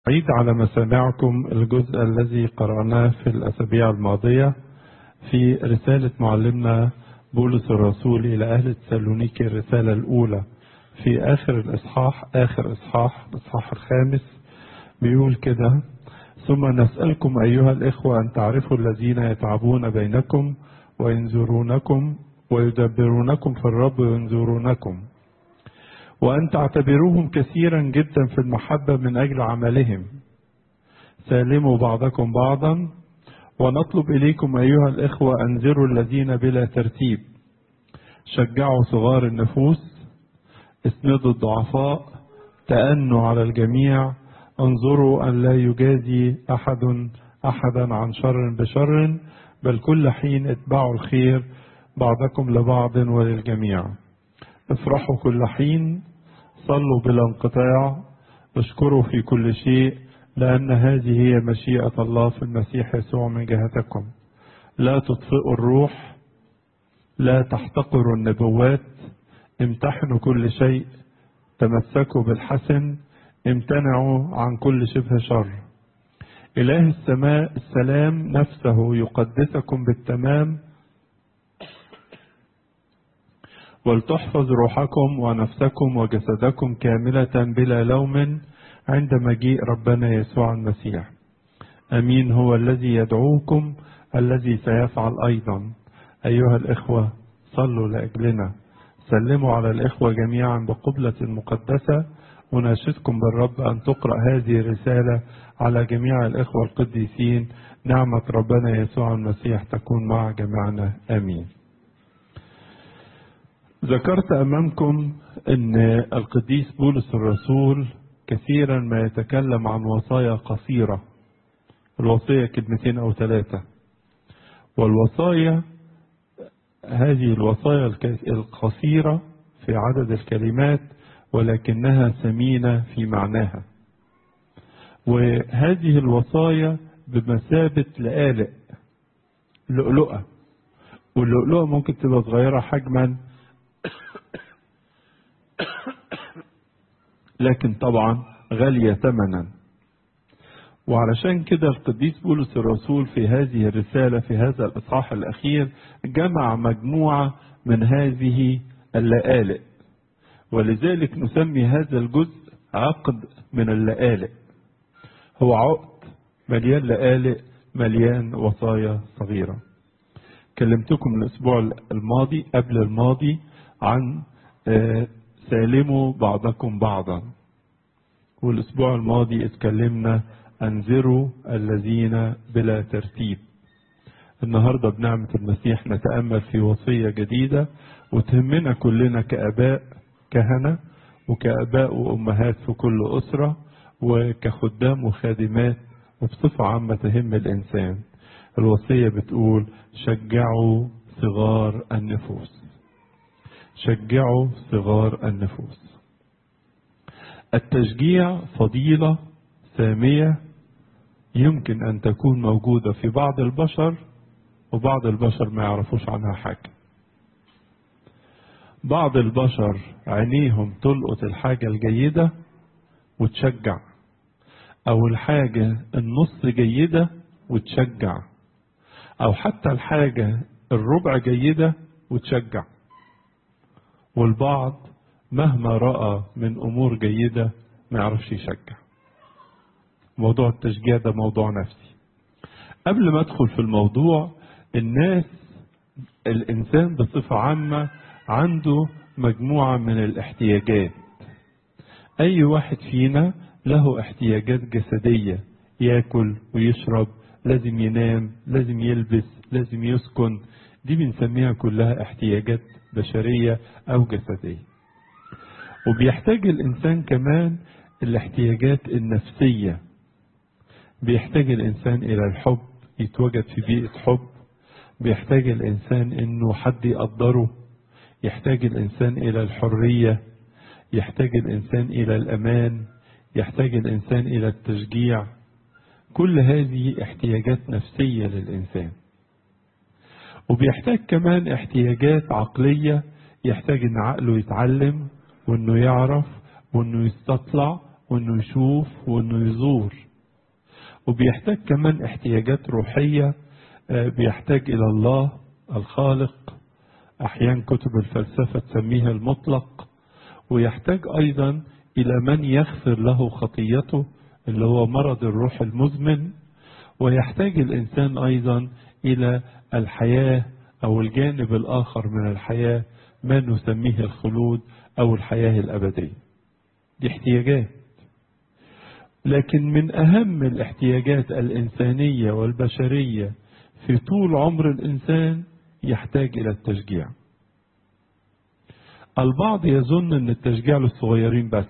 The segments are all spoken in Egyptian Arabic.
أعيد على مسامعكم الجزء الذي قرأناه في الأسابيع الماضية في رسالة معلمنا بولس الرسول إلى أهل تسالونيكي الرسالة الأولى في آخر الإصحاح آخر إصحاح الإصحاح الخامس بيقول كده ثم نسألكم أيها الإخوة أن تعرفوا الذين يتعبون بينكم وينذرونكم ويدبرونكم في الرب وينذرونكم وأن تعتبروهم كثيرا جدا في المحبة من أجل عملهم سالموا بعضكم بعضا ونطلب إليكم أيها الإخوة أنذروا الذين بلا ترتيب شجعوا صغار النفوس اسندوا الضعفاء تأنوا على الجميع انظروا أن لا يجازي أحد أحدا عن شر بشر بل كل حين اتبعوا الخير بعضكم لبعض وللجميع افرحوا كل حين صلوا بلا انقطاع اشكروا في كل شيء لأن هذه هي مشيئة الله في المسيح يسوع من جهتكم لا تطفئوا الروح لا تحتقروا النبوات امتحنوا كل شيء تمسكوا بالحسن امتنعوا عن كل شبه شر إله السماء السلام نفسه يقدسكم بالتمام ولتحفظ روحكم ونفسكم وجسدكم كاملة بلا لوم عند مجيء ربنا يسوع المسيح أمين هو الذي يدعوكم الذي سيفعل أيضا أيها الإخوة صلوا لأجلنا سلموا على الإخوة جميعا بقبلة مقدسة أناشدكم بالرب أن تقرأ هذه الرسالة على جميع الإخوة القديسين نعمة ربنا يسوع المسيح تكون مع جميعنا آمين ذكرت أمامكم أن القديس بولس الرسول كثيرا ما يتكلم عن وصايا قصيرة الوصية كلمتين أو ثلاثة والوصايا هذه الوصايا القصيرة في عدد الكلمات ولكنها ثمينة في معناها وهذه الوصايا بمثابة لآلئ لؤلؤة واللؤلؤة ممكن تبقى صغيرة حجما لكن طبعا غالية ثمنا وعلشان كده القديس بولس الرسول في هذه الرسالة في هذا الإصحاح الأخير جمع مجموعة من هذه اللآلئ ولذلك نسمي هذا الجزء عقد من اللآلئ هو عقد مليان لآلئ مليان وصايا صغيرة كلمتكم الأسبوع الماضي قبل الماضي عن سالموا بعضكم بعضا والأسبوع الماضي اتكلمنا أنذروا الذين بلا ترتيب النهاردة بنعمة المسيح نتأمل في وصية جديدة وتهمنا كلنا كأباء كهنة وكأباء وأمهات في كل أسرة وكخدام وخادمات وبصفة عامة تهم الإنسان الوصية بتقول شجعوا صغار النفوس شجعوا صغار النفوس التشجيع فضيلة سامية يمكن أن تكون موجودة في بعض البشر وبعض البشر ما يعرفوش عنها حاجة بعض البشر عينيهم تلقط الحاجة الجيدة وتشجع أو الحاجة النص جيدة وتشجع أو حتى الحاجة الربع جيدة وتشجع والبعض مهما رأى من أمور جيدة ما يعرفش يشجع موضوع التشجيع ده موضوع نفسي قبل ما أدخل في الموضوع الناس الإنسان بصفة عامة عنده مجموعة من الاحتياجات أي واحد فينا له احتياجات جسدية ياكل ويشرب لازم ينام لازم يلبس لازم يسكن دي بنسميها كلها احتياجات بشرية أو جسدية وبيحتاج الإنسان كمان الاحتياجات النفسية بيحتاج الإنسان إلى الحب يتوجد في بيئة حب بيحتاج الإنسان إنه حد يقدره يحتاج الإنسان إلى الحرية يحتاج الإنسان إلى الأمان يحتاج الإنسان إلى التشجيع كل هذه احتياجات نفسية للإنسان وبيحتاج كمان احتياجات عقلية يحتاج ان عقله يتعلم وانه يعرف وانه يستطلع وانه يشوف وانه يزور وبيحتاج كمان احتياجات روحية بيحتاج الى الله الخالق احيانا كتب الفلسفة تسميها المطلق ويحتاج ايضا الى من يغفر له خطيته اللي هو مرض الروح المزمن ويحتاج الانسان ايضا الى الحياة او الجانب الاخر من الحياة ما نسميه الخلود او الحياة الابدية دي احتياجات لكن من اهم الاحتياجات الانسانية والبشرية في طول عمر الانسان يحتاج الى التشجيع البعض يظن ان التشجيع للصغيرين بس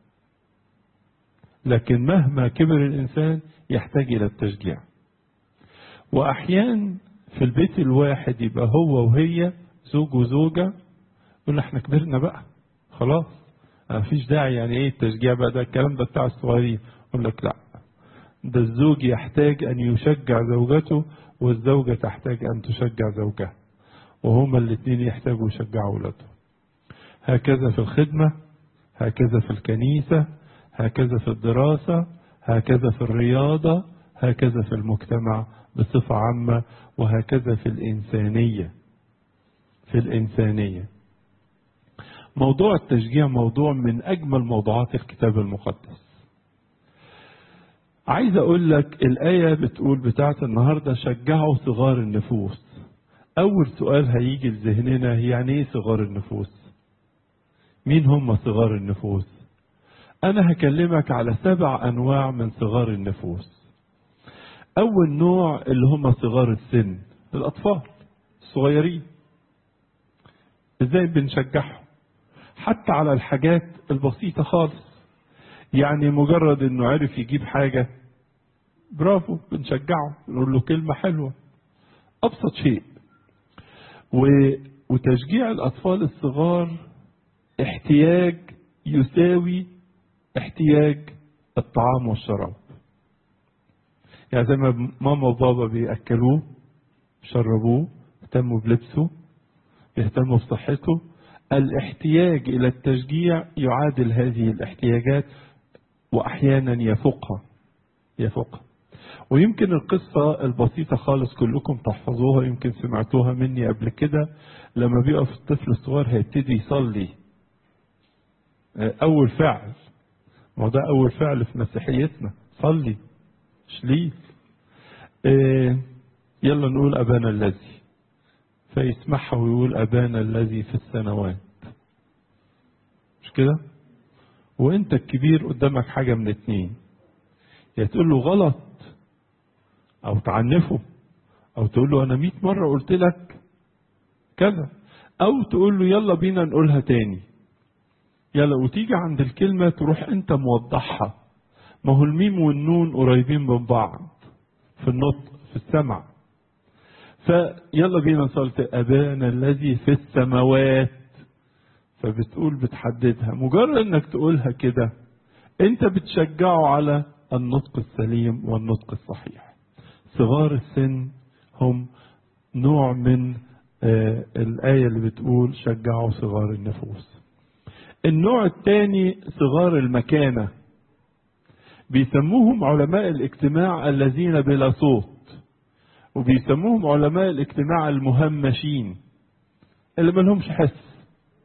لكن مهما كبر الانسان يحتاج الى التشجيع واحيان في البيت الواحد يبقى هو وهي زوج وزوجة يقول احنا كبرنا بقى خلاص مفيش داعي يعني ايه التشجيع بقى ده الكلام ده بتاع الصغيرين يقول لك لا ده الزوج يحتاج ان يشجع زوجته والزوجة تحتاج ان تشجع زوجها وهما الاثنين يحتاجوا يشجعوا اولادهم هكذا في الخدمة هكذا في الكنيسة هكذا في الدراسة هكذا في الرياضة هكذا في المجتمع بصفة عامة وهكذا في الإنسانية في الإنسانية موضوع التشجيع موضوع من أجمل موضوعات الكتاب المقدس عايز أقول لك الآية بتقول بتاعت النهاردة شجعوا صغار النفوس أول سؤال هيجي لذهننا هي يعني إيه صغار النفوس مين هم صغار النفوس أنا هكلمك على سبع أنواع من صغار النفوس أول نوع اللي هم صغار السن الأطفال الصغيرين إزاي بنشجعهم حتى على الحاجات البسيطة خالص يعني مجرد إنه عرف يجيب حاجة برافو بنشجعه نقول له كلمة حلوة أبسط شيء و... وتشجيع الأطفال الصغار احتياج يساوي احتياج الطعام والشراب يعني زي ما ماما وبابا بيأكلوه يشربوه يهتموا بلبسه يهتموا بصحته الاحتياج إلى التشجيع يعادل هذه الاحتياجات وأحيانا يفوقها يفوقها ويمكن القصة البسيطة خالص كلكم تحفظوها يمكن سمعتوها مني قبل كده لما بيقف الطفل الصغير هيبتدي يصلي أول فعل ما ده أول فعل في مسيحيتنا صلي شليل إيه يلا نقول أبانا الذي فيسمعها ويقول أبانا الذي في السنوات مش كده وانت الكبير قدامك حاجة من اتنين يا تقول له غلط او تعنفه او تقول له انا مئة مرة قلت لك كذا او تقول له يلا بينا نقولها تاني يلا وتيجي عند الكلمة تروح انت موضحها ما هو الميم والنون قريبين من بعض في النطق في السمع فيلا بينا نصلي أبانا الذي في السماوات فبتقول بتحددها مجرد انك تقولها كده انت بتشجعه على النطق السليم والنطق الصحيح صغار السن هم نوع من آه الآية اللي بتقول شجعوا صغار النفوس النوع الثاني صغار المكانة بيسموهم علماء الاجتماع الذين بلا صوت وبيسموهم علماء الاجتماع المهمشين اللي ما لهمش حس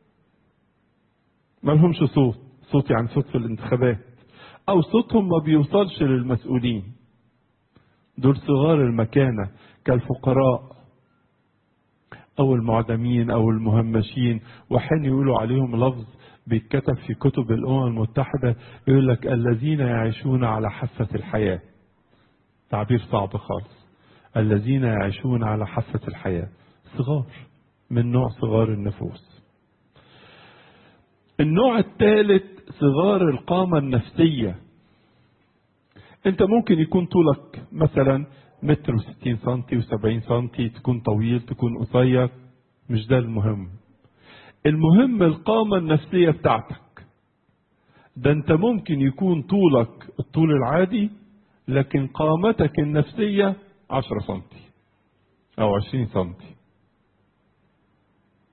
ما لهمش صوت صوت يعني صوت في الانتخابات او صوتهم ما بيوصلش للمسؤولين دول صغار المكانة كالفقراء او المعدمين او المهمشين وحين يقولوا عليهم لفظ بيتكتب في كتب الامم المتحدة يقول لك الذين يعيشون على حافة الحياة تعبير صعب خالص الذين يعيشون على حافة الحياة صغار من نوع صغار النفوس النوع الثالث صغار القامة النفسية انت ممكن يكون طولك مثلا متر وستين سنتي وسبعين سنتي تكون طويل تكون قصير مش ده المهم المهم القامة النفسية بتاعتك ده انت ممكن يكون طولك الطول العادي لكن قامتك النفسية عشرة سنتي او عشرين سنتي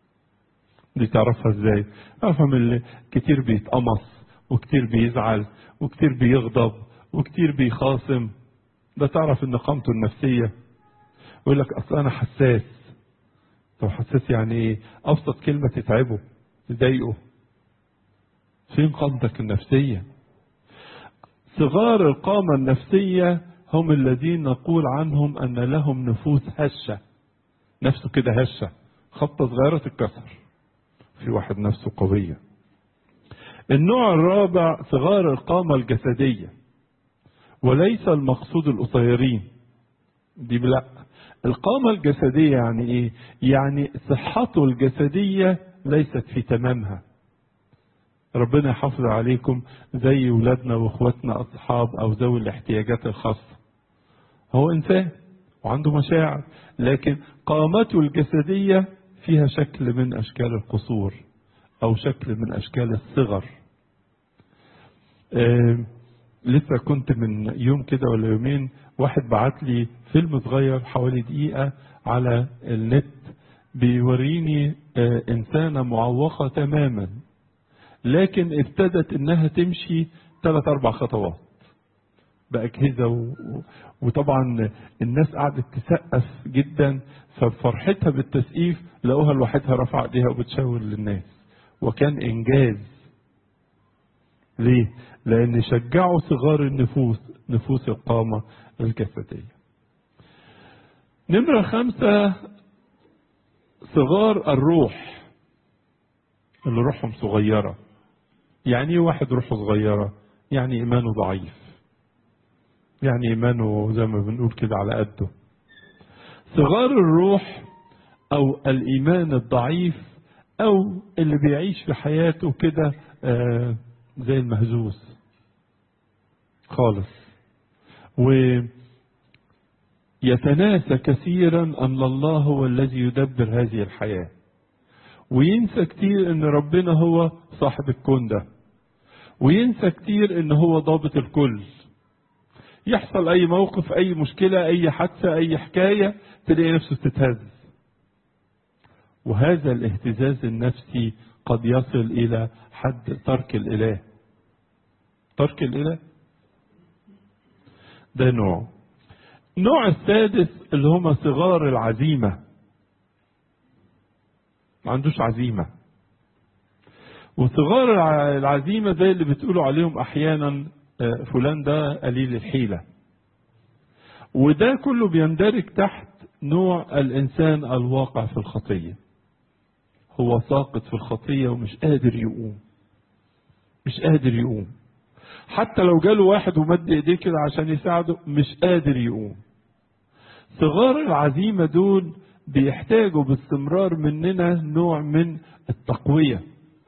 دي تعرفها ازاي افهم اللي كتير بيتقمص وكتير بيزعل وكتير بيغضب وكتير بيخاصم ده تعرف ان قامته النفسية يقول لك اصل انا حساس طب حساس يعني ايه ابسط كلمة تتعبه تضايقه فين قامتك النفسية صغار القامة النفسية هم الذين نقول عنهم ان لهم نفوس هشة نفسه كده هشة خبطة صغيرة تتكسر في واحد نفسه قوية النوع الرابع صغار القامة الجسدية وليس المقصود القصيرين دي لا القامة الجسدية يعني ايه يعني صحته الجسدية ليست في تمامها ربنا يحافظ عليكم زي ولادنا واخواتنا اصحاب او ذوي الاحتياجات الخاصة هو انسان وعنده مشاعر لكن قامته الجسدية فيها شكل من اشكال القصور او شكل من اشكال الصغر آه لسه كنت من يوم كده ولا يومين واحد بعت لي فيلم صغير حوالي دقيقة على النت بيوريني آه إنسانة معوقة تماما لكن ابتدت إنها تمشي ثلاث أربع خطوات بأجهزة و... وطبعا الناس قعدت تسقف جدا ففرحتها بالتسقيف لقوها لوحدها رفع ايديها وبتشاور للناس وكان إنجاز ليه؟ لأن شجعوا صغار النفوس نفوس القامة الجسدية. نمرة خمسة صغار الروح اللي روحهم صغيرة. يعني ايه واحد روحه صغيرة؟ يعني إيمانه ضعيف. يعني إيمانه زي ما بنقول كده على قده. صغار الروح أو الإيمان الضعيف أو اللي بيعيش في حياته كده آه زي المهزوز خالص ويتناسى كثيرا أن الله هو الذي يدبر هذه الحياة وينسى كتير أن ربنا هو صاحب الكون ده وينسى كتير أن هو ضابط الكل يحصل أي موقف أي مشكلة أي حادثة أي حكاية تلاقي نفسه تتهز وهذا الاهتزاز النفسي قد يصل إلى حد ترك الإله ترك الإله ده نوع النوع السادس اللي هم صغار العزيمة ما عندوش عزيمة وصغار العزيمة زي اللي بتقولوا عليهم أحيانا فلان ده قليل الحيلة وده كله بيندرج تحت نوع الإنسان الواقع في الخطية هو ساقط في الخطية ومش قادر يقوم مش قادر يقوم حتى لو جاله واحد ومد ايديه كده عشان يساعده مش قادر يقوم صغار العزيمة دول بيحتاجوا باستمرار مننا نوع من التقوية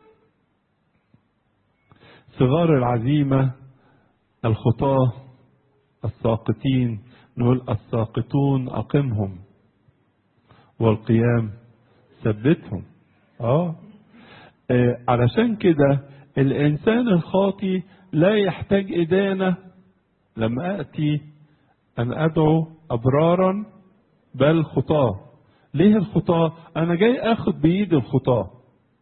صغار العزيمة الخطاة الساقطين نقول الساقطون أقمهم والقيام ثبتهم آه. آه علشان كده الإنسان الخاطي لا يحتاج إدانة لما أتي أن أدعو أبرارا بل خطاة ليه الخطاة أنا جاي أخد بإيد الخطاة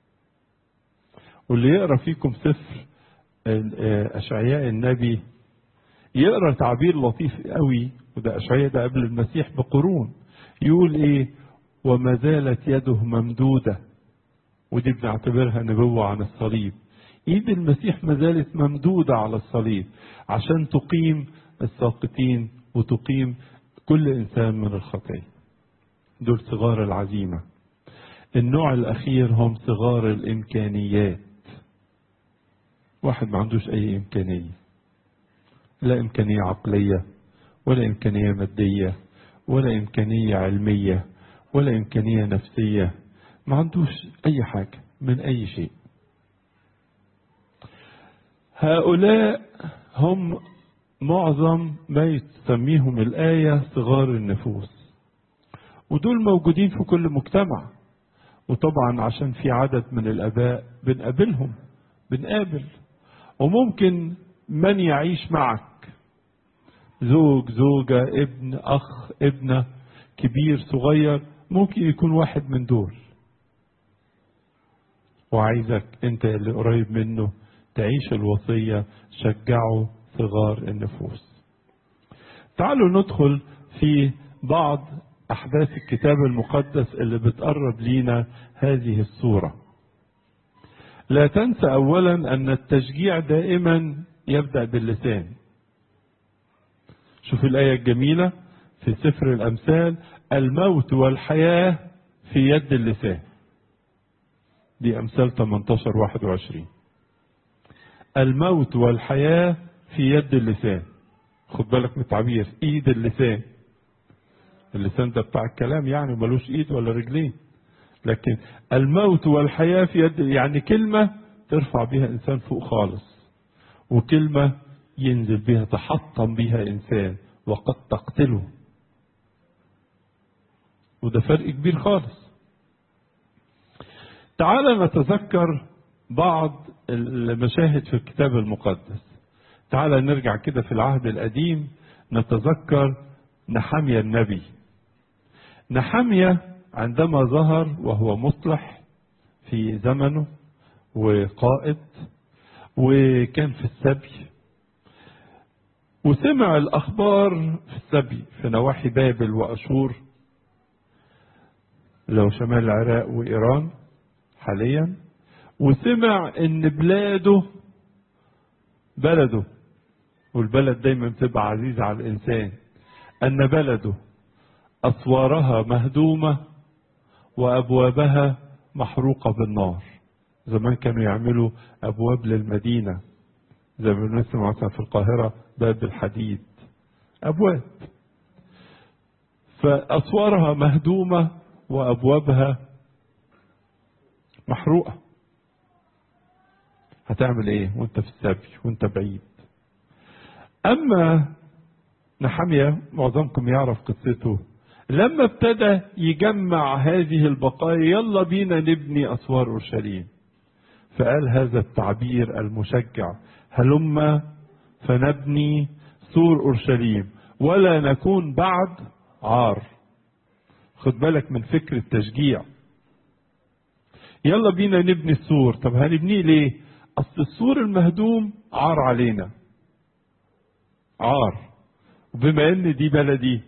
واللي يقرأ فيكم سفر أشعياء النبي يقرأ تعبير لطيف قوي وده أشعياء ده قبل المسيح بقرون يقول إيه وما زالت يده ممدودة ودي بنعتبرها نبوة عن الصليب ايد المسيح ما زالت ممدودة على الصليب عشان تقيم الساقطين وتقيم كل انسان من الخطية دول صغار العزيمة النوع الاخير هم صغار الامكانيات واحد ما عندوش اي امكانية لا امكانية عقلية ولا امكانية مادية ولا امكانية علمية ولا امكانية نفسية ما عندوش اي حاجة من اي شيء هؤلاء هم معظم ما تسميهم الآية صغار النفوس ودول موجودين في كل مجتمع وطبعا عشان في عدد من الآباء بنقابلهم بنقابل وممكن من يعيش معك زوج زوجة ابن أخ ابنة كبير صغير ممكن يكون واحد من دول وعايزك انت اللي قريب منه تعيش الوصية شجعوا صغار النفوس تعالوا ندخل في بعض أحداث الكتاب المقدس اللي بتقرب لينا هذه الصورة لا تنسى أولا أن التشجيع دائما يبدأ باللسان شوف الآية الجميلة في سفر الأمثال الموت والحياة في يد اللسان دي أمثال 18 21 الموت والحياة في يد اللسان خد بالك من التعبير ايد اللسان اللسان ده بتاع الكلام يعني ملوش ايد ولا رجلين لكن الموت والحياة في يد يعني كلمة ترفع بها انسان فوق خالص وكلمة ينزل بها تحطم بها انسان وقد تقتله وده فرق كبير خالص تعال نتذكر بعض المشاهد في الكتاب المقدس تعال نرجع كده في العهد القديم نتذكر نحمية النبي نحمية عندما ظهر وهو مصلح في زمنه وقائد وكان في السبي وسمع الأخبار في السبي في نواحي بابل وأشور لو شمال العراق وإيران حاليا وسمع ان بلاده بلده والبلد دايما بتبقى عزيزة على الإنسان أن بلده أسوارها مهدومة وأبوابها محروقة بالنار زمان كانوا يعملوا أبواب للمدينة زي ما بنسمع مثلا في القاهرة باب الحديد أبواب فأسوارها مهدومة وأبوابها محروقة هتعمل ايه وانت في السبي وانت بعيد اما نحمية معظمكم يعرف قصته لما ابتدى يجمع هذه البقايا يلا بينا نبني اسوار اورشليم فقال هذا التعبير المشجع هلما فنبني سور اورشليم ولا نكون بعد عار خد بالك من فكر التشجيع يلا بينا نبني السور طب هنبنيه ليه اصل السور المهدوم عار علينا عار وبما ان دي بلدي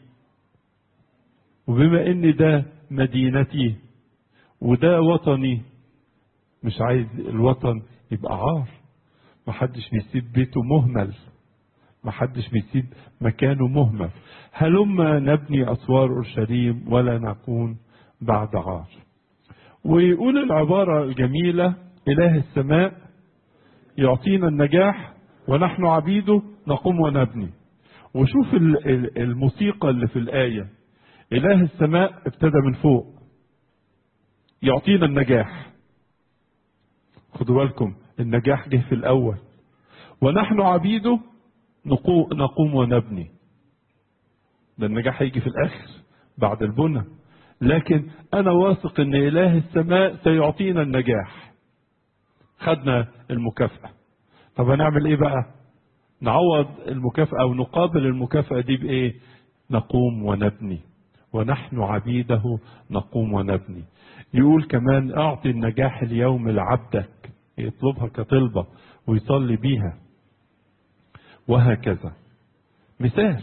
وبما ان ده مدينتي وده وطني مش عايز الوطن يبقى عار محدش بيسيب بيته مهمل محدش بيسيب مكانه مهمل هلما نبني اسوار اورشليم ولا نكون بعد عار ويقول العباره الجميله اله السماء يعطينا النجاح ونحن عبيده نقوم ونبني وشوف الموسيقى اللي في الآية إله السماء ابتدى من فوق يعطينا النجاح خدوا بالكم النجاح جه في الأول ونحن عبيده نقوم ونبني ده النجاح هيجي في الآخر بعد البنى لكن أنا واثق أن إله السماء سيعطينا النجاح خدنا المكافأة طب هنعمل ايه بقى نعوض المكافأة او نقابل المكافأة دي بايه نقوم ونبني ونحن عبيده نقوم ونبني يقول كمان اعطي النجاح اليوم لعبدك يطلبها كطلبة ويصلي بيها وهكذا مثال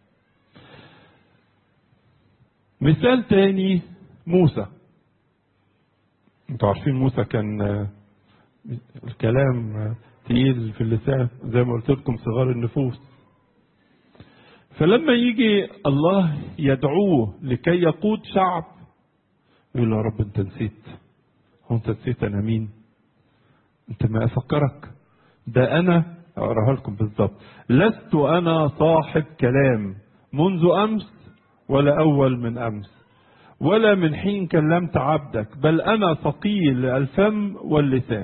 مثال تاني موسى انتوا عارفين موسى كان الكلام تقيل في اللسان زي ما قلت لكم صغار النفوس فلما يجي الله يدعوه لكي يقود شعب يقول له يا رب انت نسيت هو انت نسيت انا مين انت ما افكرك ده انا اقراها لكم بالظبط لست انا صاحب كلام منذ امس ولا اول من امس ولا من حين كلمت عبدك بل انا ثقيل الفم واللسان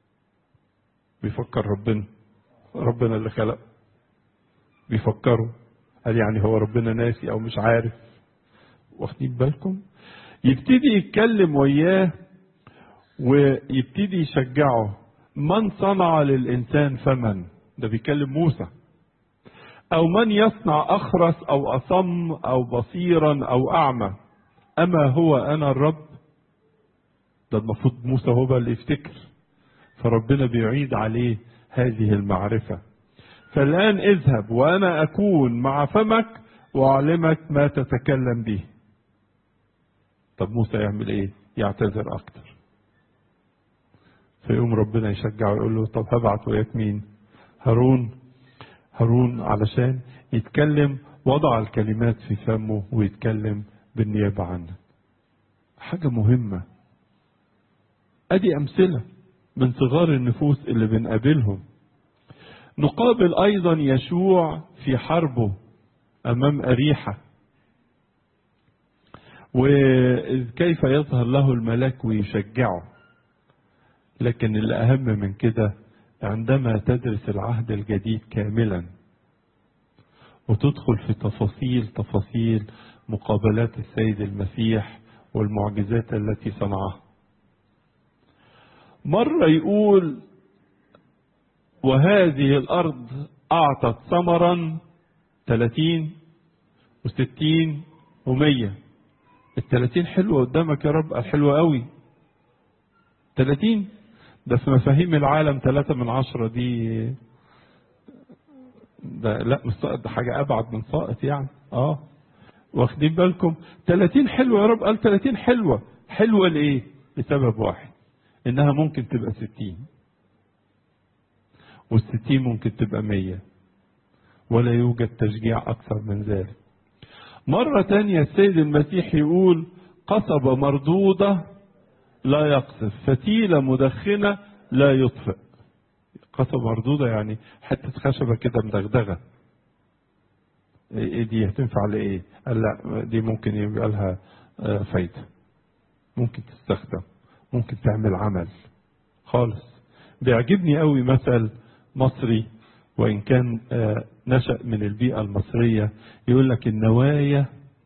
بيفكر ربنا ربنا اللي خلق بيفكروا قال يعني هو ربنا ناسي او مش عارف واخدين بالكم يبتدي يتكلم وياه ويبتدي يشجعه من صنع للإنسان فمن ده بيكلم موسى أو من يصنع أخرس أو أصم أو بصيرا أو أعمى أما هو أنا الرب ده المفروض موسى هو بقى اللي يفتكر فربنا بيعيد عليه هذه المعرفة فالآن اذهب وأنا أكون مع فمك وأعلمك ما تتكلم به طب موسى يعمل ايه يعتذر اكتر فيقوم ربنا يشجعه ويقول له طب هبعت وياك مين هارون هارون علشان يتكلم وضع الكلمات في فمه ويتكلم بالنيابة عنك حاجة مهمة ادي امثلة من صغار النفوس اللي بنقابلهم نقابل ايضا يشوع في حربه امام اريحه وكيف يظهر له الملاك ويشجعه لكن الأهم من كده عندما تدرس العهد الجديد كاملا وتدخل في تفاصيل تفاصيل مقابلات السيد المسيح والمعجزات التي صنعها مرة يقول وهذه الأرض أعطت ثمرا ثلاثين وستين ومية التلاتين حلوة قدامك يا رب حلوة قوي تلاتين ده في مفاهيم العالم تلاتة من عشرة دي ده لا مش ساقط ده حاجة أبعد من ساقط يعني اه واخدين بالكم تلاتين حلوة يا رب قال تلاتين حلوة حلوة لإيه؟ لسبب واحد إنها ممكن تبقى ستين والستين ممكن تبقى مية ولا يوجد تشجيع أكثر من ذلك مرة تانية السيد المسيح يقول قصبة مردودة لا يقصف فتيلة مدخنة لا يطفئ قصبة مردودة يعني حتة خشبة كده مدغدغة ايه دي هتنفع لايه؟ قال لا دي ممكن يبقى لها فايدة ممكن تستخدم ممكن تعمل عمل خالص بيعجبني قوي مثل مصري وإن كان نشأ من البيئة المصرية يقول لك النوايا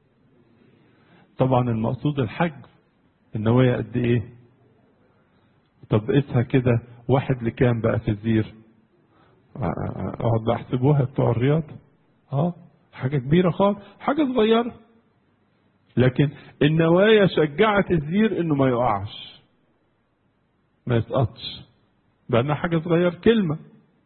طبعا المقصود الحجم النوايا قد ايه طب قيسها كده واحد لكام بقى في الزير اقعد بقى احسبوها بتوع الرياضة اه حاجة كبيرة خالص حاجة صغيرة لكن النوايا شجعت الزير انه ما يقعش ما يسقطش بقى حاجة صغيرة كلمة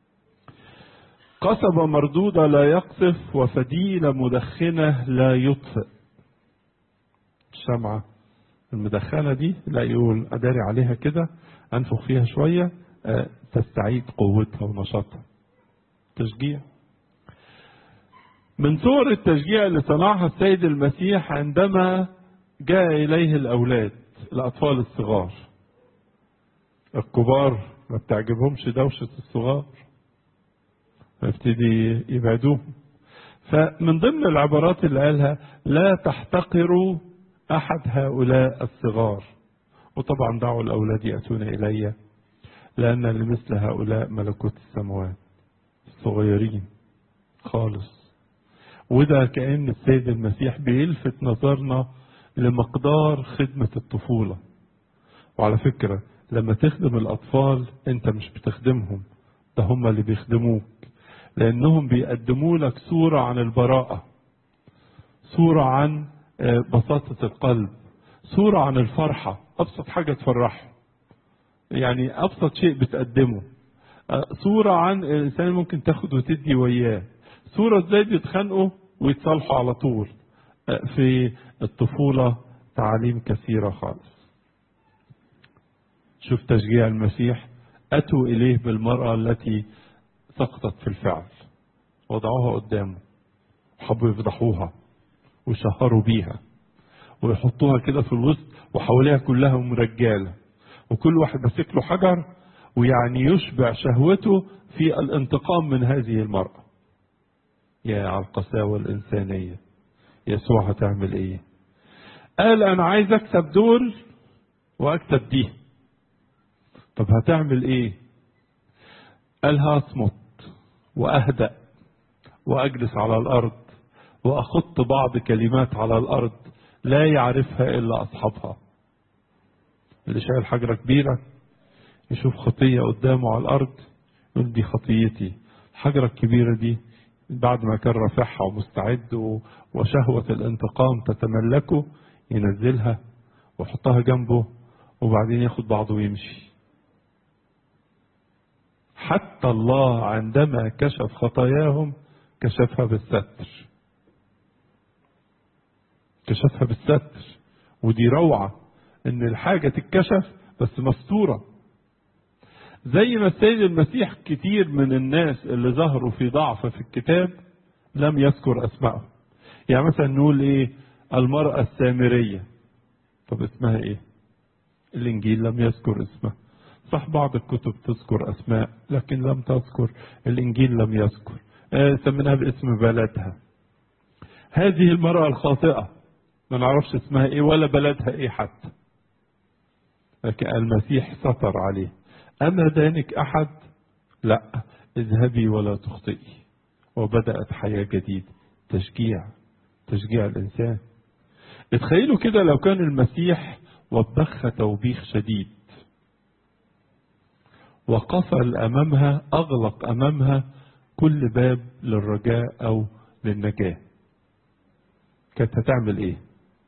قصبة مردودة لا يقصف وفديلة مدخنة لا يطفئ الشمعة المدخنة دي لا يقول أداري عليها كده أنفخ فيها شوية تستعيد قوتها ونشاطها تشجيع من صور التشجيع اللي صنعها السيد المسيح عندما جاء إليه الأولاد الأطفال الصغار الكبار ما بتعجبهمش دوشة الصغار فيبتدي يبعدوه فمن ضمن العبارات اللي قالها لا تحتقروا أحد هؤلاء الصغار وطبعا دعوا الأولاد يأتون إلي لأن لمثل هؤلاء ملكوت السماوات الصغيرين خالص وده كأن السيد المسيح بيلفت نظرنا لمقدار خدمة الطفولة وعلى فكرة لما تخدم الأطفال أنت مش بتخدمهم ده هم اللي بيخدموك لأنهم بيقدموا لك صورة عن البراءة صورة عن بساطة القلب صورة عن الفرحة أبسط حاجة تفرحه يعني أبسط شيء بتقدمه صورة عن الإنسان ممكن تاخد وتدي وياه صورة ازاي بيتخانقوا ويتصالحوا على طول في الطفولة تعاليم كثيرة خالص شوف تشجيع المسيح أتوا إليه بالمرأة التي سقطت في الفعل وضعوها قدامه حبوا يفضحوها ويشهروا بيها ويحطوها كده في الوسط وحواليها كلها رجالة وكل واحد ماسك له حجر ويعني يشبع شهوته في الانتقام من هذه المرأة يا على القساوة الإنسانية يسوع هتعمل ايه قال انا عايز اكسب دول واكسب دي طب هتعمل ايه قال هصمت واهدأ واجلس على الارض واخط بعض كلمات على الارض لا يعرفها الا اصحابها اللي شايل حجره كبيره يشوف خطيه قدامه على الارض يقول دي خطيتي الحجره الكبيره دي بعد ما كان رافعها ومستعد وشهوة الانتقام تتملكه ينزلها ويحطها جنبه وبعدين ياخد بعضه ويمشي حتى الله عندما كشف خطاياهم كشفها بالستر كشفها بالستر ودي روعة ان الحاجة تتكشف بس مستورة زي ما السيد المسيح كتير من الناس اللي ظهروا في ضعف في الكتاب لم يذكر اسمائهم يعني مثلا نقول ايه المرأة السامرية طب اسمها ايه الانجيل لم يذكر اسمها صح بعض الكتب تذكر اسماء لكن لم تذكر الانجيل لم يذكر آه سميناها باسم بلدها هذه المرأة الخاطئة ما نعرفش اسمها ايه ولا بلدها ايه حتى لكن المسيح ستر عليه أما دانك أحد لا اذهبي ولا تخطئي وبدأت حياة جديدة تشجيع تشجيع الإنسان اتخيلوا كده لو كان المسيح وبخ توبيخ شديد وقفل أمامها أغلق أمامها كل باب للرجاء أو للنجاة كانت هتعمل إيه؟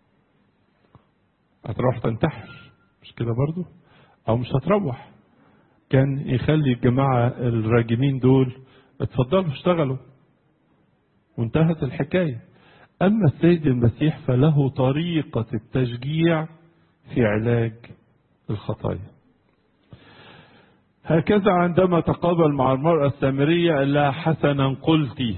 هتروح تنتحر مش كده برضو؟ أو مش هتروح كان يخلي الجماعة الراجمين دول اتفضلوا اشتغلوا وانتهت الحكاية أما السيد المسيح فله طريقة التشجيع في علاج الخطايا هكذا عندما تقابل مع المرأة السامرية قال لها حسنا قلتي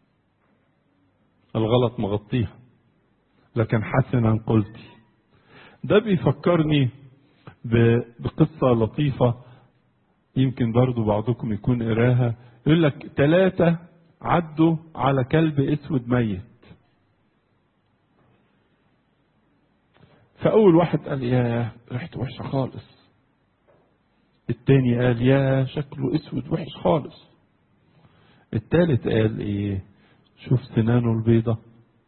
الغلط مغطيها لكن حسنا قلتي ده بيفكرني بقصة لطيفة يمكن برضو بعضكم يكون قراها يقول لك ثلاثة عدوا على كلب اسود ميت فأول واحد قال يا ريحته وحشة خالص التاني قال يا شكله اسود وحش خالص التالت قال ايه شوف سنانه البيضة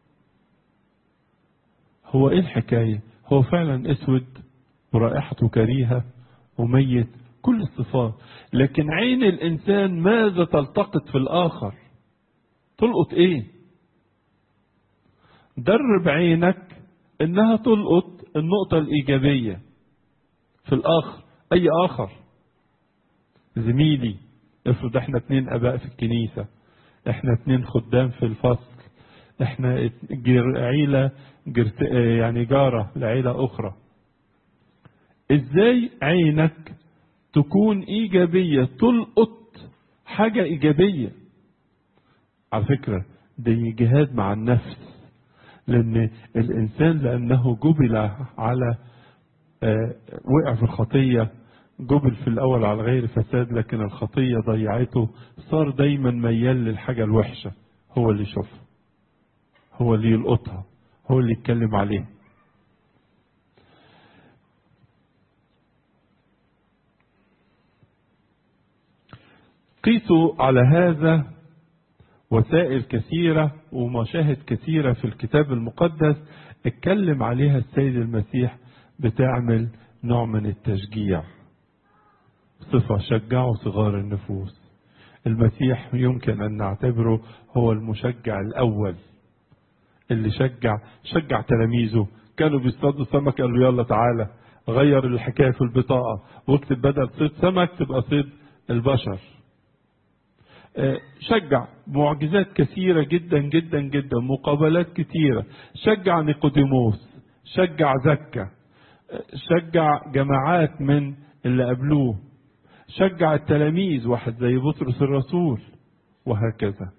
هو ايه الحكاية هو فعلا اسود ورائحته كريهة وميت كل الصفات لكن عين الانسان ماذا تلتقط في الاخر تلقط ايه درب عينك انها تلقط النقطة الايجابية في الاخر اي اخر زميلي افرض احنا اتنين اباء في الكنيسة احنا اتنين خدام في الفصل احنا جر... عيلة جرت... يعني جارة لعيلة اخرى ازاي عينك تكون ايجابية تلقط حاجة ايجابية على فكرة دي جهاد مع النفس لان الانسان لانه جبل على آه وقع في الخطية جبل في الاول على غير فساد لكن الخطية ضيعته صار دايما ميال للحاجة الوحشة هو اللي يشوفها هو اللي يلقطها هو اللي يتكلم عليها قيسوا على هذا وسائل كثيرة ومشاهد كثيرة في الكتاب المقدس اتكلم عليها السيد المسيح بتعمل نوع من التشجيع صفة شجعوا صغار النفوس المسيح يمكن أن نعتبره هو المشجع الأول اللي شجع شجع تلاميذه كانوا بيصطادوا سمك قال له يلا تعالى غير الحكاية في البطاقة واكتب بدل صيد سمك تبقى صيد البشر شجع معجزات كثيرة جدا جدا جدا مقابلات كثيرة شجع نيقوديموس شجع زكا شجع جماعات من اللي قبلوه شجع التلاميذ واحد زي بطرس الرسول وهكذا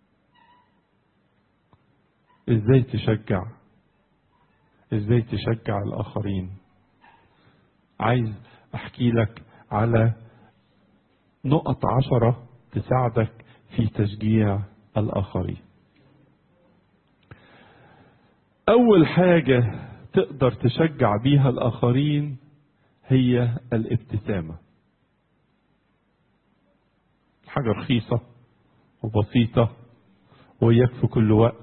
ازاي تشجع ازاي تشجع الاخرين عايز احكي لك على نقط عشره تساعدك في تشجيع الآخرين أول حاجة تقدر تشجع بيها الآخرين هي الابتسامة حاجة رخيصة وبسيطة وياك في كل وقت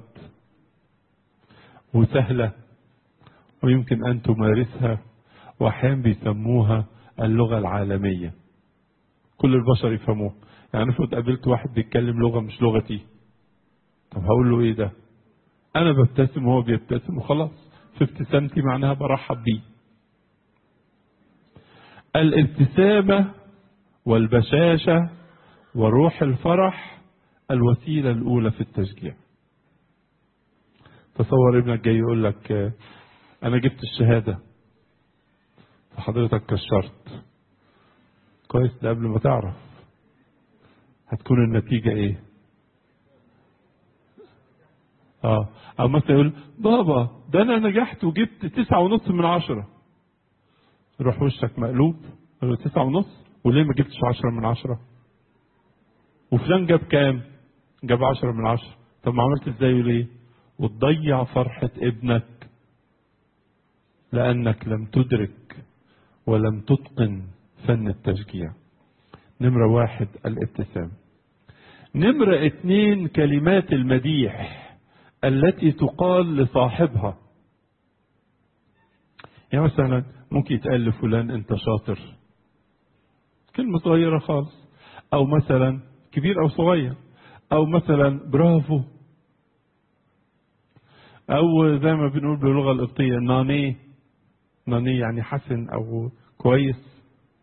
وسهلة ويمكن أن تمارسها وأحيانا بيسموها اللغة العالمية كل البشر يفهموها يعني افرض قابلت واحد بيتكلم لغه مش لغتي طب هقول له ايه ده انا ببتسم وهو بيبتسم وخلاص في ابتسامتي معناها برحب بيه الابتسامه والبشاشه وروح الفرح الوسيلة الأولى في التشجيع تصور ابنك جاي يقول لك آه، أنا جبت الشهادة فحضرتك كشرت كويس ده قبل ما تعرف هتكون النتيجة ايه اه او مثلا يقول بابا ده انا نجحت وجبت تسعة ونص من عشرة روح وشك مقلوب يقول له تسعة ونص وليه ما جبتش عشرة من عشرة وفلان جاب كام جاب عشرة من عشرة طب ما عملت ازاي وليه وتضيع فرحة ابنك لأنك لم تدرك ولم تتقن فن التشجيع نمرة واحد الابتسام نمرة اتنين كلمات المديح التي تقال لصاحبها يعني مثلا ممكن يتقال لفلان انت شاطر كلمة صغيرة خالص او مثلا كبير او صغير او مثلا برافو او زي ما بنقول باللغة القبطية ناني ناني يعني حسن او كويس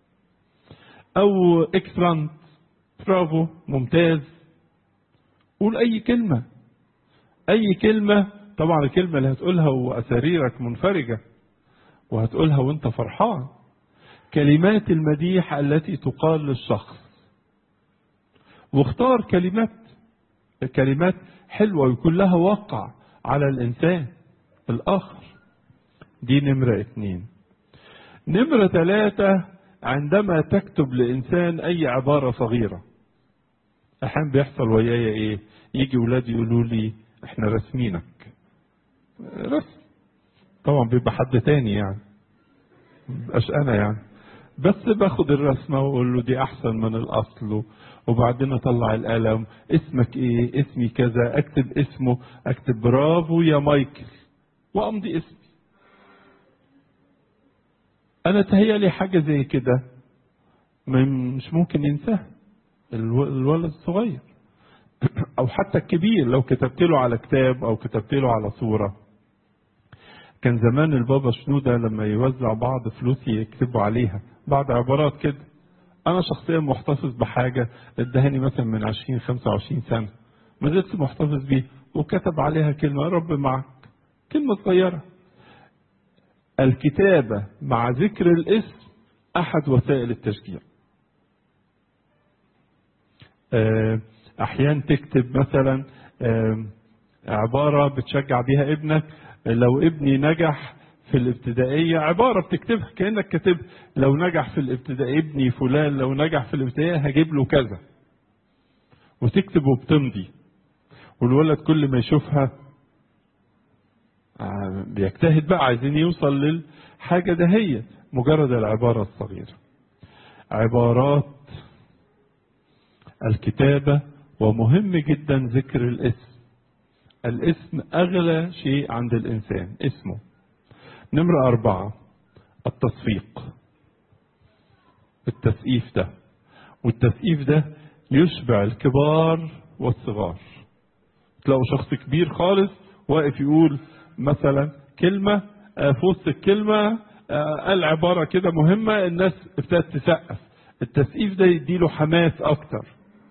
او اكسلنت برافو ممتاز قول اي كلمة اي كلمة طبعا الكلمة اللي هتقولها واساريرك منفرجة وهتقولها وانت فرحان كلمات المديح التي تقال للشخص واختار كلمات كلمات حلوة ويكون لها وقع على الإنسان الآخر دي نمرة اتنين نمرة ثلاثة عندما تكتب لإنسان أي عبارة صغيرة أحيانا بيحصل ويايا إيه يجي ولادي يقولوا لي إحنا رسمينك رسم طبعا بيبقى حد تاني يعني مبقاش أنا يعني بس باخد الرسمة واقول له دي احسن من الاصل وبعدين اطلع القلم اسمك ايه اسمي كذا اكتب اسمه اكتب برافو يا مايكل وامضي اسمي انا تهيألي حاجة زي كده مش ممكن ينساها الولد الصغير او حتى الكبير لو كتبت له على كتاب او كتبت له على صوره كان زمان البابا شنودة لما يوزع بعض فلوس يكتبوا عليها بعض عبارات كده أنا شخصيا محتفظ بحاجة ادهاني مثلا من 20 25 سنة ما زلت محتفظ بيها وكتب عليها كلمة رب معك كلمة صغيرة الكتابة مع ذكر الاسم أحد وسائل التشجيع أحيانا تكتب مثلا عبارة بتشجع بيها ابنك لو ابني نجح في الابتدائية عبارة بتكتبها كأنك كاتب لو نجح في الابتدائية ابني فلان لو نجح في الابتدائية هجيب له كذا وتكتب وبتمضي والولد كل ما يشوفها بيجتهد بقى عايزين يوصل للحاجة دهية مجرد العبارة الصغيرة عبارات الكتابة ومهم جدا ذكر الاسم الاسم أغلى شيء عند الإنسان اسمه نمرة أربعة التصفيق التسقيف ده والتسقيف ده يشبع الكبار والصغار تلاقوا شخص كبير خالص واقف يقول مثلا كلمة في وسط الكلمة قال عبارة كده مهمة الناس ابتدت تسقف التسقيف ده يديله حماس أكتر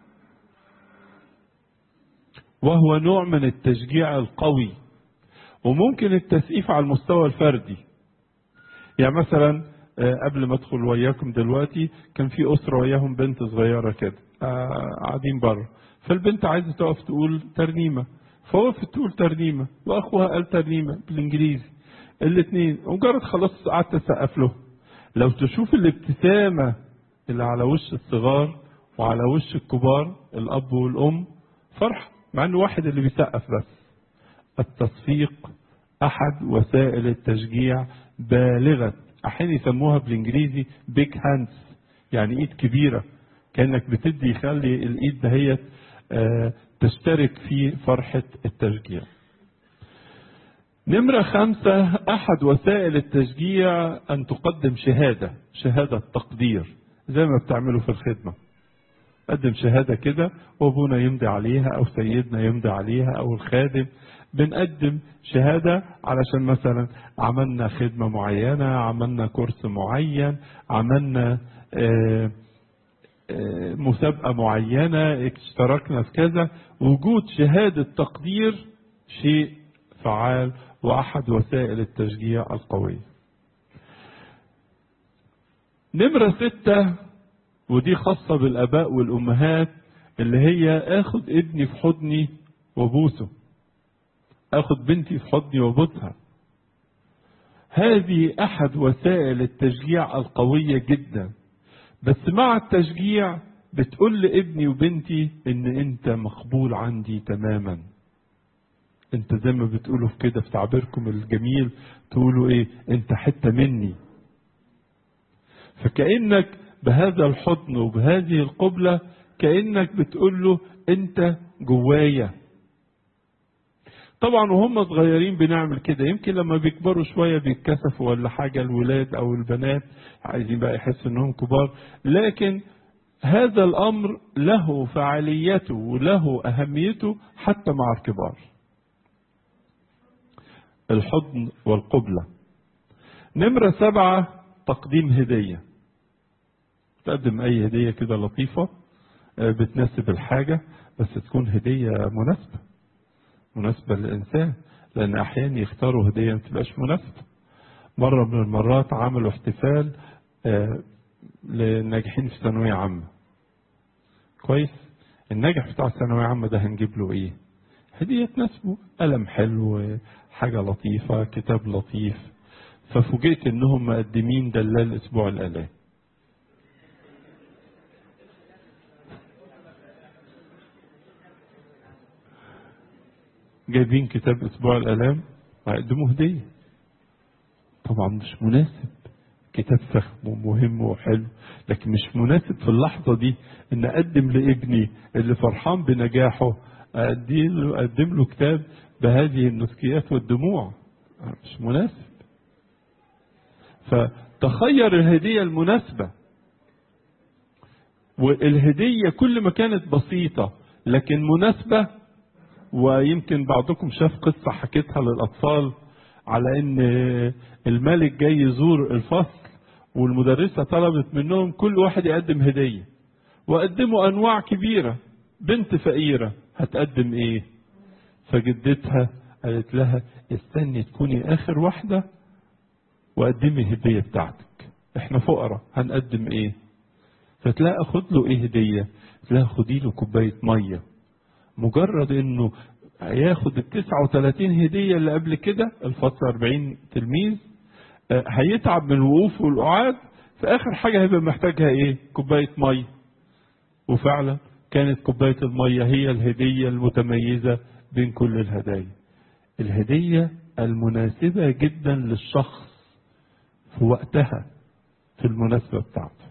وهو نوع من التشجيع القوي وممكن التسقيف على المستوى الفردي يعني مثلا قبل ما ادخل وياكم دلوقتي كان في اسره وياهم بنت صغيره كده قاعدين بره فالبنت عايزه تقف تقول ترنيمه فوقفت تقول ترنيمه واخوها قال ترنيمه بالانجليزي الاثنين مجرد خلاص قعدت اسقف له لو تشوف الابتسامه اللي على وش الصغار وعلى وش الكبار الاب والام فرحه مع انه واحد اللي بيسقف بس التصفيق احد وسائل التشجيع بالغه احيانا يسموها بالانجليزي بيج هاندز يعني ايد كبيره كانك بتدي يخلي الايد دهيت آه تشترك في فرحه التشجيع نمرة خمسة أحد وسائل التشجيع أن تقدم شهادة شهادة تقدير زي ما بتعملوا في الخدمة قدم شهادة كده وابونا يمضي عليها او سيدنا يمضي عليها او الخادم بنقدم شهادة علشان مثلا عملنا خدمة معينة عملنا كورس معين عملنا آه، مسابقة معينة اشتركنا في كذا وجود شهادة تقدير شيء فعال وأحد وسائل التشجيع القوية نمرة ستة ودي خاصة بالآباء والأمهات اللي هي آخد ابني في حضني وبوسه آخد بنتي في حضني وبوسها هذه أحد وسائل التشجيع القوية جدا بس مع التشجيع بتقول لابني وبنتي ان انت مقبول عندي تماما انت زي ما بتقولوا في كده في تعبيركم الجميل تقولوا ايه انت حتة مني فكأنك بهذا الحضن وبهذه القبلة كأنك بتقول له انت جوايا طبعا وهم صغيرين بنعمل كده يمكن لما بيكبروا شوية بيتكسفوا ولا حاجة الولاد او البنات عايزين بقى يحسوا انهم كبار لكن هذا الامر له فعاليته وله اهميته حتى مع الكبار الحضن والقبلة نمرة سبعة تقديم هدية تقدم اي هدية كده لطيفة بتناسب الحاجة بس تكون هدية مناسبة مناسبة للإنسان لأن أحيانا يختاروا هدية ما تبقاش مناسبة مرة من المرات عملوا احتفال للناجحين في ثانوية عامة كويس الناجح بتاع الثانوية عامة ده هنجيب له ايه هدية تناسبه قلم حلو حاجة لطيفة كتاب لطيف ففوجئت انهم مقدمين دلال اسبوع الالام جايبين كتاب اسبوع الالام هيقدموا هديه طبعا مش مناسب كتاب فخم ومهم وحلو لكن مش مناسب في اللحظة دي ان اقدم لابني اللي فرحان بنجاحه اقدم اقدم له كتاب بهذه النسكيات والدموع مش مناسب فتخير الهدية المناسبة والهدية كل ما كانت بسيطة لكن مناسبة ويمكن بعضكم شاف قصة حكيتها للأطفال على ان الملك جاي يزور الفصل والمدرسة طلبت منهم كل واحد يقدم هدية وقدموا انواع كبيرة بنت فقيرة هتقدم ايه فجدتها قالت لها استني تكوني اخر واحدة وقدمي الهدية بتاعتك احنا فقراء هنقدم ايه فتلاقي اخد له ايه هدية تلاقي خدي له كوباية مية مجرد انه هياخد ال 39 هدية اللي قبل كده الفصل 40 تلميذ هيتعب من الوقوف والقعاد في آخر حاجة هيبقى محتاجها إيه؟ كوباية مية. وفعلا كانت كوباية المية هي الهدية المتميزة بين كل الهدايا. الهدية المناسبة جدا للشخص في وقتها في المناسبة بتاعته.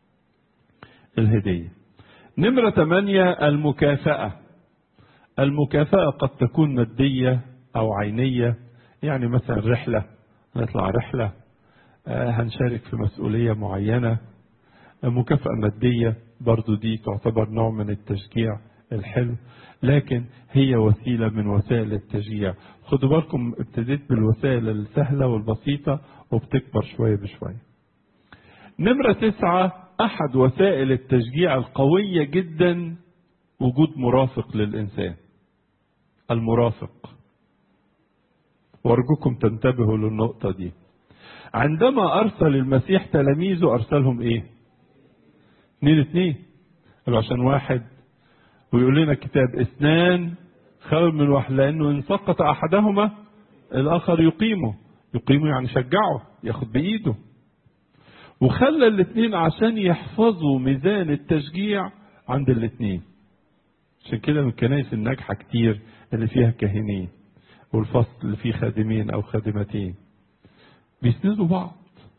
الهدية. نمرة ثمانية المكافأة. المكافأة قد تكون مادية أو عينية يعني مثلا رحلة نطلع رحلة هنشارك في مسؤولية معينة مكافأة مادية برضو دي تعتبر نوع من التشجيع الحلو لكن هي وسيلة من وسائل التشجيع خدوا بالكم ابتديت بالوسائل السهلة والبسيطة وبتكبر شوية بشوية نمرة تسعة أحد وسائل التشجيع القوية جدا وجود مرافق للإنسان المرافق وارجوكم تنتبهوا للنقطة دي عندما أرسل المسيح تلاميذه أرسلهم إيه اثنين اثنين قالوا عشان واحد ويقول لنا الكتاب اثنان خير من واحد لأنه إن سقط أحدهما الآخر يقيمه يقيمه يعني شجعه ياخد بإيده وخلى الاثنين عشان يحفظوا ميزان التشجيع عند الاثنين عشان كده من الكنائس الناجحة كتير اللي فيها كاهنين والفصل اللي فيه خادمين أو خادمتين بيسندوا بعض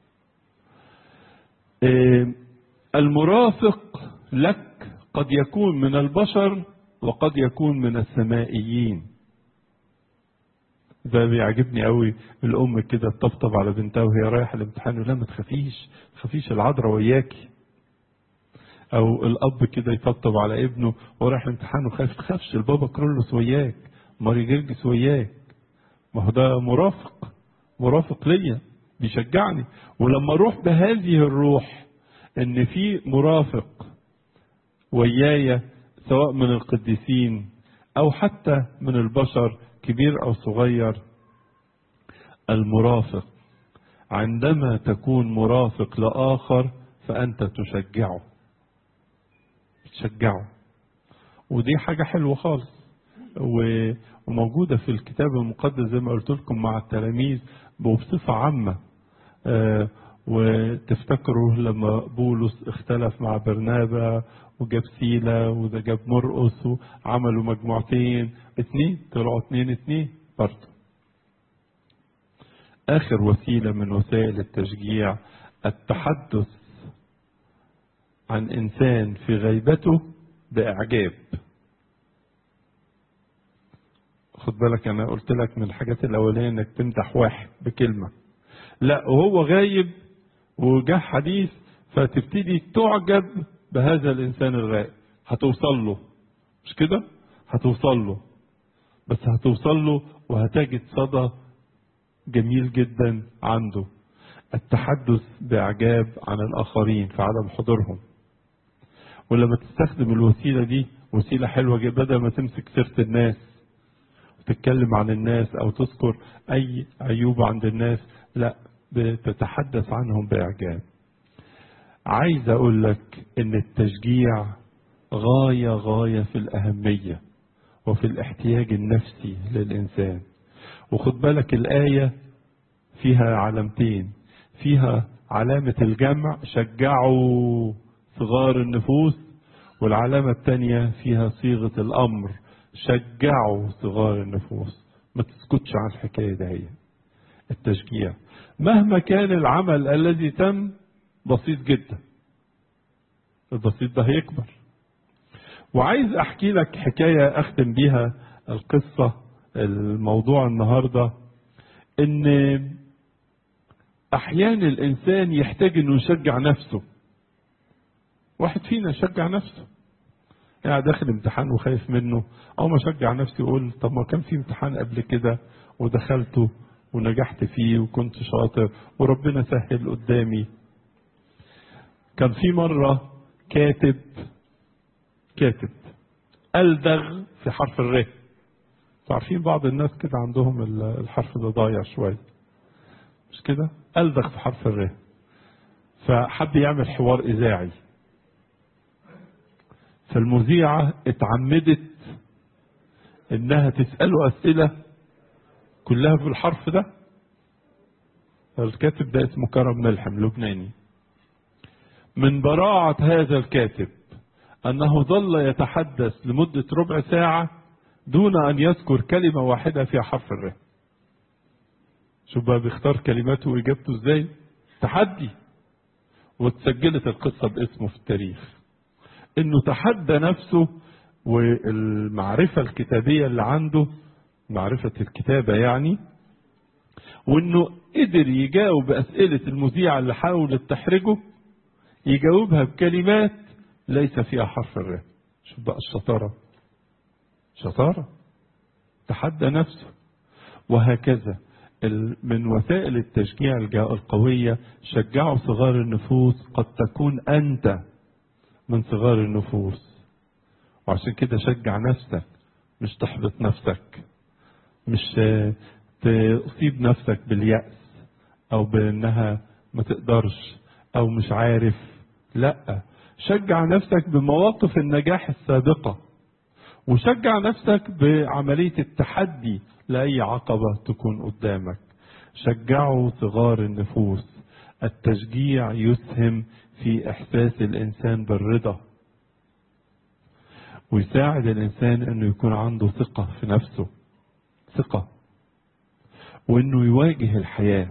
المرافق لك قد يكون من البشر وقد يكون من السمائيين ده بيعجبني قوي الام كده تطبطب على بنتها وهي رايحه الامتحان لا ما تخافيش ما تخافيش العذراء وياكي او الاب كده يطبطب على ابنه وهو رايح الامتحان وخايف تخافش البابا كرولوس وياك ماري جرجس وياك ما هو ده مرافق مرافق ليا بيشجعني ولما اروح بهذه الروح ان في مرافق وياي سواء من القديسين أو حتى من البشر كبير أو صغير المرافق عندما تكون مرافق لآخر فأنت تشجعه تشجعه ودي حاجة حلوة خالص وموجودة في الكتاب المقدس زي ما قلت لكم مع التلاميذ بصفة عامة آه وتفتكروا لما بولس اختلف مع برنابا وجاب سيلا وده جاب مرقس وعملوا مجموعتين اتنين طلعوا اتنين اتنين برضه آخر وسيلة من وسائل التشجيع التحدث عن إنسان في غيبته بإعجاب خد بالك أنا قلت لك من الحاجات الأولانية إنك تمدح واحد بكلمة لا وهو غايب وجاه حديث فتبتدي تعجب بهذا الإنسان الغائب هتوصل له مش كده هتوصل له بس هتوصل له وهتجد صدى جميل جدا عنده التحدث بإعجاب عن الآخرين في عدم حضورهم ولما تستخدم الوسيلة دي وسيلة حلوة جدا بدل ما تمسك سيرة الناس وتتكلم عن الناس أو تذكر أي عيوب عند الناس لا بتتحدث عنهم بإعجاب عايز أقول لك إن التشجيع غاية غاية في الأهمية وفي الاحتياج النفسي للإنسان وخد بالك الآية فيها علامتين فيها علامة الجمع شجعوا صغار النفوس والعلامة الثانية فيها صيغة الأمر شجعوا صغار النفوس ما تسكتش عن الحكاية ده هي التشجيع مهما كان العمل الذي تم بسيط جدا البسيط ده هيكبر وعايز احكي لك حكاية اختم بيها القصة الموضوع النهاردة ان احيانا الانسان يحتاج انه يشجع نفسه واحد فينا يشجع نفسه يعني داخل امتحان وخايف منه او ما شجع نفسي يقول طب ما كان في امتحان قبل كده ودخلته ونجحت فيه وكنت شاطر وربنا سهل قدامي كان في مرة كاتب كاتب ألدغ في حرف الر عارفين بعض الناس كده عندهم الحرف ده ضايع شوية مش كده ألدغ في حرف الر فحب يعمل حوار إذاعي فالمذيعة اتعمدت انها تسأله اسئلة كلها في الحرف ده الكاتب ده اسمه كرم ملحم لبناني من براعة هذا الكاتب أنه ظل يتحدث لمدة ربع ساعة دون أن يذكر كلمة واحدة في حرف الر شوف بقى بيختار كلماته وإجابته إزاي تحدي واتسجلت القصة باسمه في التاريخ إنه تحدى نفسه والمعرفة الكتابية اللي عنده معرفة الكتابة يعني وإنه قدر يجاوب أسئلة المذيعة اللي حاولت تحرجه يجاوبها بكلمات ليس فيها حرف الر شوف بقى الشطارة شطارة تحدى نفسه وهكذا من وسائل التشجيع القوية شجعوا صغار النفوس قد تكون أنت من صغار النفوس وعشان كده شجع نفسك مش تحبط نفسك مش تصيب نفسك باليأس أو بأنها ما تقدرش أو مش عارف لا شجع نفسك بمواقف النجاح السابقة وشجع نفسك بعملية التحدي لأي عقبة تكون قدامك شجعوا صغار النفوس التشجيع يسهم في إحساس الإنسان بالرضا ويساعد الإنسان أنه يكون عنده ثقة في نفسه ثقة وأنه يواجه الحياة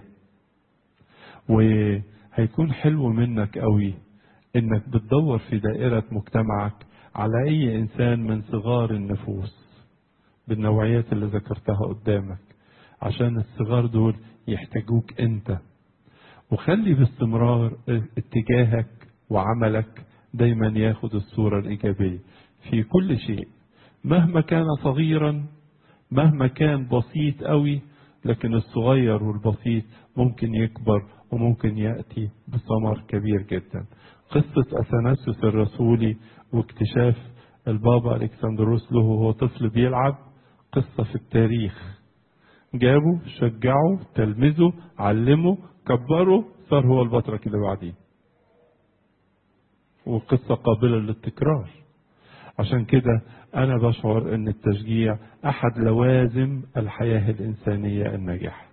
وهيكون حلو منك قوي انك بتدور في دائرة مجتمعك على اي انسان من صغار النفوس بالنوعيات اللي ذكرتها قدامك عشان الصغار دول يحتاجوك انت وخلي باستمرار اتجاهك وعملك دايما ياخد الصورة الإيجابية في كل شيء مهما كان صغيرا مهما كان بسيط قوي لكن الصغير والبسيط ممكن يكبر وممكن يأتي بثمر كبير جدا قصة أثناسيوس الرسولي واكتشاف البابا ألكسندروس له وهو طفل بيلعب قصة في التاريخ جابه شجعه تلمذه علمه كبره صار هو البطرك اللي بعديه وقصة قابلة للتكرار عشان كده أنا بشعر أن التشجيع أحد لوازم الحياة الإنسانية الناجحة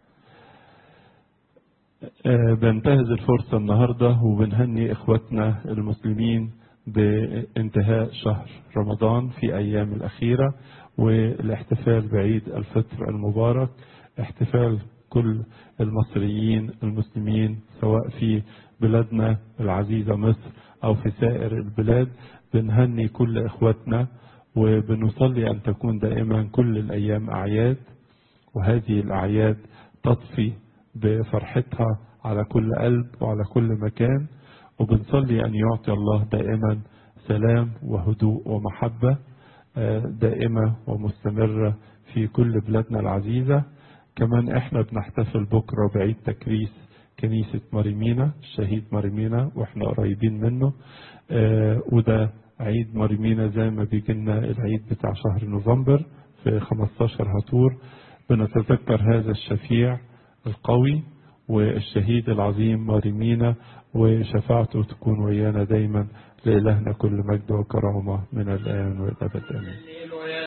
آه، بنتهز الفرصة النهاردة وبنهني إخواتنا المسلمين بانتهاء شهر رمضان في أيام الأخيرة والاحتفال بعيد الفطر المبارك احتفال كل المصريين المسلمين سواء في بلادنا العزيزة مصر أو في سائر البلاد بنهني كل إخواتنا وبنصلي أن تكون دائما كل الأيام أعياد وهذه الأعياد تطفي بفرحتها على كل قلب وعلى كل مكان وبنصلي أن يعطي الله دائما سلام وهدوء ومحبة آه، دائمة ومستمرة في كل بلادنا العزيزة كمان احنا بنحتفل بكرة بعيد تكريس كنيسة مريمينا الشهيد مريمينا واحنا قريبين منه آه، وده عيد مريمينا زي ما بيجي لنا العيد بتاع شهر نوفمبر في 15 هاتور بنتذكر هذا الشفيع القوي والشهيد العظيم مريمينا وشفاعته تكون ويانا دايما لإلهنا كل مجد وكرامة من الآن والأبد آمين